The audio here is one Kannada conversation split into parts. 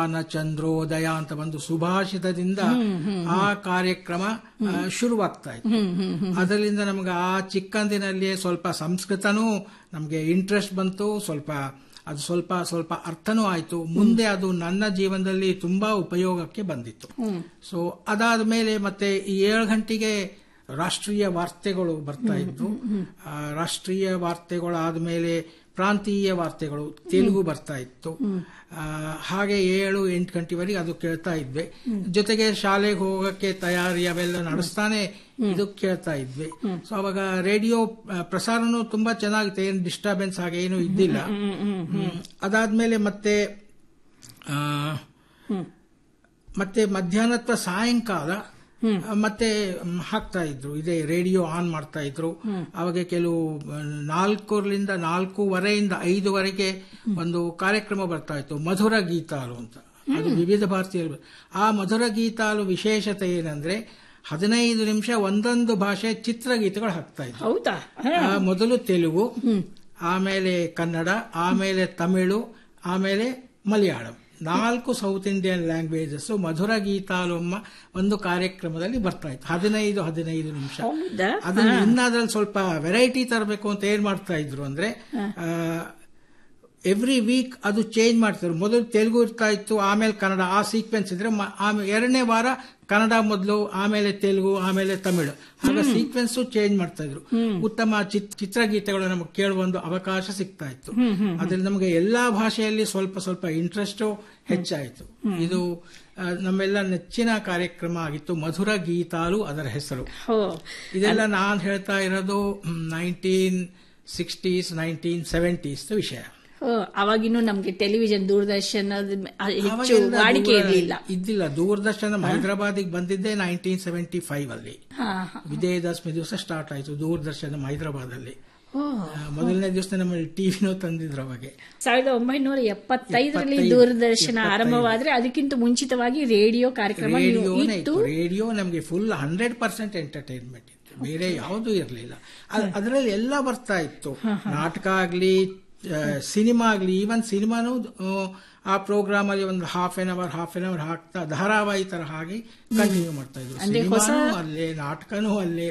ಚಂದ್ರೋದಯ ಅಂತ ಒಂದು ಸುಭಾಷಿತದಿಂದ ಆ ಕಾರ್ಯಕ್ರಮ ಆ, ಶುರುವಾಗ್ತಾ ಇತ್ತು ಅದರಿಂದ ನಮಗೆ ಆ ಚಿಕ್ಕಂದಿನಲ್ಲಿಯೇ ಸ್ವಲ್ಪ ಸಂಸ್ಕೃತನೂ ನಮಗೆ ಇಂಟ್ರೆಸ್ಟ್ ಬಂತು ಸ್ವಲ್ಪ ಅದು ಸ್ವಲ್ಪ ಸ್ವಲ್ಪ ಅರ್ಥನೂ ಆಯ್ತು ಮುಂದೆ ಅದು ನನ್ನ ಜೀವನದಲ್ಲಿ ತುಂಬಾ ಉಪಯೋಗಕ್ಕೆ ಬಂದಿತ್ತು ಸೊ ಅದಾದ ಮೇಲೆ ಮತ್ತೆ ಈ ಏಳು ಗಂಟೆಗೆ ರಾಷ್ಟ್ರೀಯ ವಾರ್ತೆಗಳು ಬರ್ತಾ ಇದ್ವು ಆ, ರಾಷ್ಟ್ರೀಯ ವಾರ್ತೆಗಳು ಆದ್ಮೇಲೆ ಪ್ರಾಂತೀಯ ವಾರ್ತೆಗಳು ತೆಲುಗು ಬರ್ತಾ ಇತ್ತು ಆ, ಹಾಗೆ ಏಳು ಎಂಟು ಗಂಟೆವರೆಗೆ ಅದು ಕೇಳ್ತಾ ಇದ್ವಿ ಜೊತೆಗೆ ಶಾಲೆಗೆ ಹೋಗಕ್ಕೆ ತಯಾರಿ ಅವೆಲ್ಲ ನಡೆಸ್ತಾನೆ ಇದು ಕೇಳ್ತಾ ಇದ್ವಿ ಸೊ ಅವಾಗ ರೇಡಿಯೋ ಪ್ರಸಾರನೂ ತುಂಬಾ ಚೆನ್ನಾಗಿತ್ತು ಏನು ಡಿಸ್ಟರ್ಬೆನ್ಸ್ ಹಾಗೆ ಏನು ಇದ್ದಿಲ್ಲ ಹ್ಮ್. ಅದಾದ್ಮೇಲೆ ಮತ್ತೆ ಆ, ಮತ್ತೆ ಮಧ್ಯಾಹ್ನತ್ವ ಸಾಯಂಕಾಲ ಮತ್ತೆ ಮ್, ಹಾಕ್ತಾ ಇದ್ರು ಇದೇ ರೇಡಿಯೋ ಆನ್ ಮಾಡ್ತಾ ಇದ್ರು ಅವಾಗ ಕೆಲವು ಮ್, ನಾಲ್ಕರಿಂದ ನಾಲ್ಕೂವರೆಯಿಂದ ಐದುವರೆಗೆ ಒಂದು ಕಾರ್ಯಕ್ರಮ ಬರ್ತಾ ಇತ್ತು ಮಧುರ ಗೀತಾಲು ಅಂತ ಅದು ವಿವಿಧ ಭಾರತೀಯರು ಆ ಮಧುರ ಗೀತಾಲು ವಿಶೇಷತೆ ಏನಂದ್ರೆ ಹದಿನೈದು ನಿಮಿಷ ಒಂದೊಂದು ಭಾಷೆ ಚಿತ್ರಗೀತೆಗಳು ಹಾಕ್ತಾ ಇದ್ರು ಹೌದಾ ಆ, ಮೊದಲು ತೆಲುಗು ಆಮೇಲೆ ಕನ್ನಡ ಆಮೇಲೆ ತಮಿಳು ಆಮೇಲೆ ಮಲಯಾಳಂ ನಾಲ್ಕು ಸೌತ್ ಇಂಡಿಯನ್ ಲ್ಯಾಂಗ್ವೇಜಸ್ ಮಧುರ ಗೀತಾಲೊಮ್ಮ ಒಂದು ಕಾರ್ಯಕ್ರಮದಲ್ಲಿ ಬರ್ತಾ ಇತ್ತು ಹದಿನೈದು ಹದಿನೈದು ನಿಮಿಷ ಹೌದಾ ಅದನ್ನ ಇನ್ನಾದ್ರಲ್ಲಿ ಸ್ವಲ್ಪ ವೆರೈಟಿ ತರಬೇಕು ಅಂತ ಏನ್ ಮಾಡ್ತಾ ಇದ್ರು ಅಂದ್ರೆ ಎವ್ರಿ ವೀಕ್ ಅದು ಚೇಂಜ್ ಮಾಡ್ತಾರೆ ಮೊದಲು ತೆಲುಗು ಇರ್ತಾ ಇತ್ತು ಆಮೇಲೆ ಕನ್ನಡ ಆ ಸೀಕ್ವೆನ್ಸ್ ಇದ್ರೆ ಮ- ಆಮೇಲೆ ಎರಡನೇ ವಾರ ಕನ್ನಡ ಮೊದಲು ಆಮೇಲೆ ತೆಲುಗು ಆಮೇಲೆ ತಮಿಳು ಆಗ ಸೀಕ್ವೆನ್ಸ್ ಚೇಂಜ್ ಮಾಡ್ತಾ ಇದ್ರು ಉತ್ತಮ ಚಿತ್- ಚಿತ್ರಗೀತೆಗಳು ನಮಗೆ ಕೇಳುವ ಒಂದು ಅವಕಾಶ ಸಿಗ್ತಾ ಇತ್ತು ಅದ್ರಲ್ಲಿ ನಮಗೆ ಎಲ್ಲಾ ಭಾಷೆಯಲ್ಲಿ ಸ್ವಲ್ಪ ಸ್ವಲ್ಪ ಇಂಟ್ರೆಸ್ಟ್ ಹೆಚ್ಚಾಯಿತು ಇದು ಆ, ನಮ್ಮೆಲ್ಲ ನೆಚ್ಚಿನ ಕಾರ್ಯಕ್ರಮ ಆಗಿತ್ತು ಮಧುರ ಗೀತಾಲು ಅದರ ಹೆಸರು ಹೋ ಇದೆಲ್ಲ ನಾನು ಹೇಳ್ತಾ ಇರೋದು ನೈನ್ಟೀನ್ ಸಿಕ್ಸ್ಟೀಸ್ ನೈನ್ಟೀನ್ ಸೆವೆಂಟೀಸ್ ವಿಷಯ ಹೋ, ಅವಾಗಿನ್ನೂ ನಮ್ಗೆ ಟೆಲಿವಿಷನ್ ದೂರದರ್ಶನ ಹೆಚ್ಚು ಅವಾಗೆಲ್ಲ ವಾಡಿಕೆ ದೂರ- ಇರಲಿಲ್ಲ ಇದ್ದಿಲ್ಲ ದೂರದರ್ಶನ ಹೈದರಾಬಾದಿಗೆ ಬಂದಿದ್ದೆ ನೈನ್ಟೀನ್ ಸೆವೆಂಟಿ ಫೈವ್ ಅಲ್ಲಿ ಹಾ ಹಾ. ವಿಜಯದಶಮಿ ದಿವಸ ಸ್ಟಾರ್ಟ್ ಆಯ್ತು ದೂರದರ್ಶನ ಹೈದರಾಬಾದ್ ಅಲ್ಲಿ ಓ, ಆ, ಮೊದಲನೇ ದಿವಸ ನಮ್ಮಲ್ಲಿ ಟಿವಿನೂ ತಂದಿದ್ರು ಅವಾಗೆ ಸಾವಿರದ ಒಂಬೈನೂರ ಎಪ್ಪತ್ತೈದರಲ್ಲಿ ಎಪ್ಪತ್ತೈದು, ದೂರದರ್ಶನ ಎಪ್ಪತ್ತೈದು. ಆರಂಭವಾದ್ರೆ ಅದಕ್ಕಿಂತ ಮುಂಚಿತವಾಗಿ ರೇಡಿಯೋ ಕಾರ್ಯಕ್ರಮ ನೀವು ರೇಡಿಯೋನೇ ಇತ್ತು ಇತ್ತು ರೇಡಿಯೋ ನಮಗೆ ಫುಲ್ ಹಂಡ್ರೆಡ್ ಪರ್ಸೆಂಟ್ ಎಂಟರ್ಟೈನ್ಮೆಂಟ್ ಇತ್ತು ಬೇರೆ ಯಾವುದೂ ಇರಲಿಲ್ಲ ಅದರಲ್ಲಿ ಎಲ್ಲ ಬರ್ತಾ ಇತ್ತು ನಾಟಕ ಆಗ್ಲಿ ಸಿನಿಮಾ ಆಗ್ಲಿ ಈವನ್ ಸಿನಿಮಾನು ಆ ಪ್ರೋಗ್ರಾಮ್ ಅಲ್ಲಿ ಒಂದು half an hour half an hour ಹಾಕ್ತಾ ಧಾರಾವಾಹಿ ತರ ಹಾಗೆ ಕಂಟಿನ್ಯೂ ಮಾಡ್ತಾ ಇದ್ರು ಸಿನಿಮಾನು ಅಲ್ಲೇ ನಾಟಕನೂ ಅಲ್ಲೇ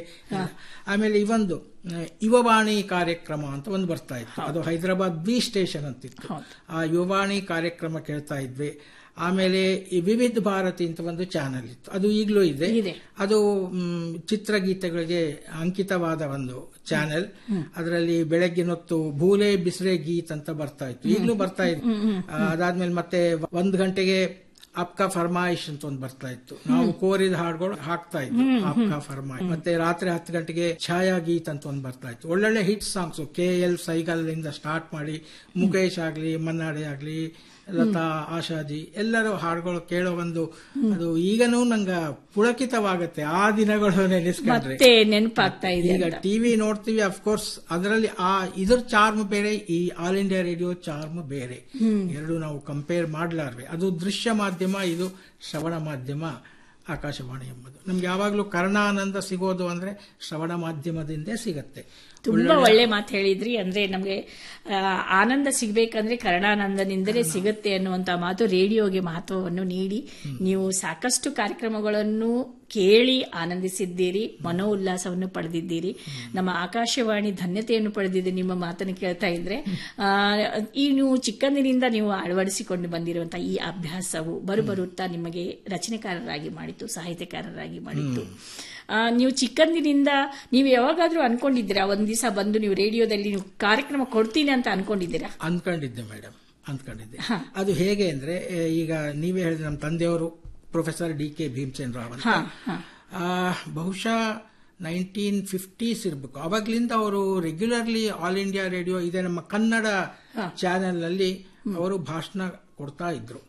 ಆಮೇಲೆ ಇವೊಂದು ಆ, ಯುವವಾಣಿ ಕಾರ್ಯಕ್ರಮ ಅಂತ ಒಂದು ಬರ್ತಾ ಇತ್ತು ಅದು ಹೈದರಾಬಾದ್ ಬಿ ಸ್ಟೇಷನ್ ಅಂತಿತ್ತು ಆ ಯುವವಾಣಿ ಕಾರ್ಯಕ್ರಮ ಕೇಳ್ತಾ ಇದ್ವಿ ಆಮೇಲೆ ಈ ವಿವಿಧ ಭಾರತಿ ಅಂತ ಒಂದು ಚಾನೆಲ್ ಇತ್ತು ಅದು ಈಗಲೂ ಇದೆ ಇದೆ. ಅದು ಮ್, ಚಿತ್ರಗೀತೆಗಳಿಗೆ ಅಂಕಿತವಾದ ಒಂದು ಚಾನೆಲ್ ಅದರಲ್ಲಿ ಬೆಳಗ್ಗಿನ ಹೊತ್ತು ಭೂಲೆ ಬಿಸ್ರೆ ಗೀತ್ ಅಂತ ಬರ್ತಾ ಇತ್ತು ಈಗಲೂ ಬರ್ತಾ ಇತ್ತು ಆ, ಅದಾದ್ಮೇಲೆ ಮತ್ತೆ ಒಂದ್ ಗಂಟೆಗೆ ಅಪ್ಕಾ ಫರ್ಮಾಯಿಶ್ ಅಂತ ಒಂದು ಬರ್ತಾ ಇತ್ತು ನಾವು ಕೋರಿದ ಹಾಡುಗಳು ಹಾಕ್ತಾ ಇದ್ವಿ ಅಪ್ಕಾ ಫರ್ಮಾಯಿಶ್ ಮತ್ತೆ ರಾತ್ರಿ ಹತ್ತು ಗಂಟೆಗೆ ಛಾಯಾ ಗೀತ್ ಅಂತ ಒಂದು ಬರ್ತಾ ಇತ್ತು ಒಳ್ಳೊಳ್ಳೆ hit songs K L Saigal ಇಂದ ಸ್ಟಾರ್ಟ್ ಮಾಡಿ ಮುಖೇಶ್ ಆಗ್ಲಿ ಮನ್ನಾಡೆ ಆಗ್ಲಿ ಲತಾ ಆಶಾಜಿ ಎಲ್ಲರೂ ಹಾಡುಗಳು ಕೇಳೋ ಒಂದು ಅದು ಈಗನೂ ನಂಗ ಪುಳಕಿತವಾಗತ್ತೆ ಆ ದಿನಗಳು ನೆನೆಸ್ಕೊಂಡ್ರೆ ಮತ್ತೆ ನೆನಪಾಗ್ತಾ ಇದೆ ಈಗ ಅಂತ. ಟಿವಿ ನೋಡ್ತೀವಿ ಅಫ್ಕೋರ್ಸ್ ಅದರಲ್ಲಿ ಆ ಇದ್ರ ಚಾರ್ಮ್ ಬೇರೆ ಈ ಆಲ್ ಇಂಡಿಯಾ ರೇಡಿಯೋ ಚಾರ್ಮ್ ಬೇರೆ ಎರಡು ನಾವು ಕಂಪೇರ್ ಮಾಡ್ಲಾರ್ವೆ ಅದು ದೃಶ್ಯ ಮಾಧ್ಯಮ ಇದು ಶ್ರವಣ ಮಾಧ್ಯಮ ಆಕಾಶವಾಣಿ ಎಂಬುದು ನಮ್ಗೆ ಯಾವಾಗಲೂ ಕರ್ಣಾನಂದ ಸಿಗೋದು ಅಂದ್ರೆ ಶ್ರವಣ ಮಾಧ್ಯಮದಿಂದೇ ಸಿಗತ್ತೆ ತುಂಬಾ ಒಳ್ಳೆ ಮಾತು ಹೇಳಿದ್ರಿ ಅಂದ್ರೆ ನಮ್ಗೆ ಆ, ಆನಂದ ಸಿಗ್ಬೇಕಂದ್ರೆ ಕರ್ಣಾನಂದನಿಂದಲೇ ಸಿಗುತ್ತೆ ಅನ್ನುವಂತ ಮಾತು ರೇಡಿಯೋಗೆ ಮಹತ್ವವನ್ನು ನೀಡಿ ನೀವು ಸಾಕಷ್ಟು ಕಾರ್ಯಕ್ರಮಗಳನ್ನು ಕೇಳಿ ಆನಂದಿಸಿದ್ದೀರಿ ಮನೋಲ್ಲಾಸವನ್ನು ಪಡೆದಿದ್ದೀರಿ ನಮ್ಮ ಆಕಾಶವಾಣಿ ಧನ್ಯತೆಯನ್ನು ಪಡೆದಿದೆ ನಿಮ್ಮ ಮಾತನ್ನು ಕೇಳ್ತಾ ಇದ್ರೆ ಆ, ಈ ನೀವು ಚಿಕ್ಕಂದಿನಿಂದ ನೀವು ಅಳವಡಿಸಿಕೊಂಡು ಬಂದಿರುವಂತಹ ಈ ಅಭ್ಯಾಸವು ಬರುಬರುತ್ತಾ ನಿಮಗೆ ರಚನೆಕಾರರಾಗಿ ಮಾಡಿತು ಸಾಹಿತ್ಯಕಾರರಾಗಿ ಮಾಡಿತು ಆ, ನೀವು ಚಿಕ್ಕಂದಿನಿಂದ ನೀವು ಯಾವಾಗಾದ್ರೂ ಅನ್ಕೊಂಡಿದ್ದೀರಾ ಒಂದ್ ದಿವಸ ಬಂದು ನೀವು ರೇಡಿಯೋದಲ್ಲಿ ನೀವು ಕಾರ್ಯಕ್ರಮ ಕೊಡ್ತೀನಿ ಅಂತ ಅನ್ಕೊಂಡಿದ್ದೀರಾ ಅಂದ್ಕೊಂಡಿದ್ದೆ ಮೇಡಮ್ ಅಂದ್ಕೊಂಡಿದ್ದೆ ಅದು ಹೇಗೆ ಅಂದ್ರೆ ಎ, ಈಗ ನೀವೇ ಹೇಳಿದ್ರೆ ನಮ್ಮ ತಂದೆಯವರು professor D K Bhimsen Rao ಅಂತ ಆ, ಬಹುಶಃ ನೈನ್ಟೀನ್ ಫಿಫ್ಟೀಸ್ ಇರಬೇಕು ಅವಾಗ್ಲಿಂದ ಅವರು ರೆಗ್ಯುಲರ್ಲಿ ಆಲ್ ಇಂಡಿಯಾ ರೇಡಿಯೋ ಇದೆ ನಮ್ಮ ಕನ್ನಡ ಚಾನೆಲ್ ನಲ್ಲಿ ಅವರು ಭಾಷಣ ಕೊಡ್ತಾ ಇದ್ರು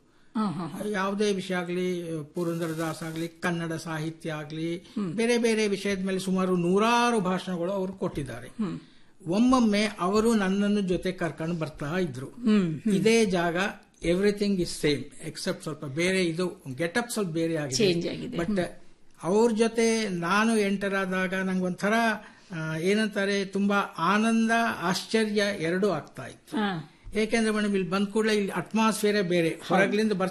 ಯಾವುದೇ ವಿಷಯ ಆಗಲಿ ಪುರಂದರದಾಸ್ ಆಗಲಿ ಕನ್ನಡ ಸಾಹಿತ್ಯ ಆಗಲಿ ಬೇರೆ ಬೇರೆ ವಿಷಯದ ಮೇಲೆ ಸುಮಾರು ನೂರಾರು ಭಾಷಣಗಳು ಅವರು ಕೊಟ್ಟಿದ್ದಾರೆ ಒಮ್ಮೊಮ್ಮೆ ಅವರು ನನ್ನನ್ನು ಜೊತೆ ಕರ್ಕೊಂಡು ಬರ್ತಾ ಇದ್ರು ಇದೇ ಜಾಗ ಎವ್ರಿಥಿಂಗ್ ಇಸ್ ಸೇಮ್ ಎಕ್ಸೆಪ್ಟ್ ಸ್ವಲ್ಪ ಬೇರೆ ಇದು ಗೆಟಪ್ ಸ್ವಲ್ಪ ಬೇರೆ Change ಆಗಿದೆ ಆಗಿದೆ. ಬಟ್ ಅವ್ರ ಜೊತೆ ನಾನು ಎಂಟರ್ ಆದಾಗ ನಂಗೆ ಒಂಥರ ಆ, ಏನಂತಾರೆ ತುಂಬಾ ಆನಂದ ಆಶ್ಚರ್ಯ ಎರಡೂ ಆಗ್ತಾ ಇತ್ತು ಹಾ ಏಕೆಂದ್ರೆ ಮೇಡಮ್ ಇಲ್ಲಿ ಬಂದ ಕೂಡಲೇ ಇಲ್ಲಿ ಅಟ್ಮಾಸ್ಫಿಯರೇ ಬೇರೆ ಹೊರಗ್ಲಿಂದ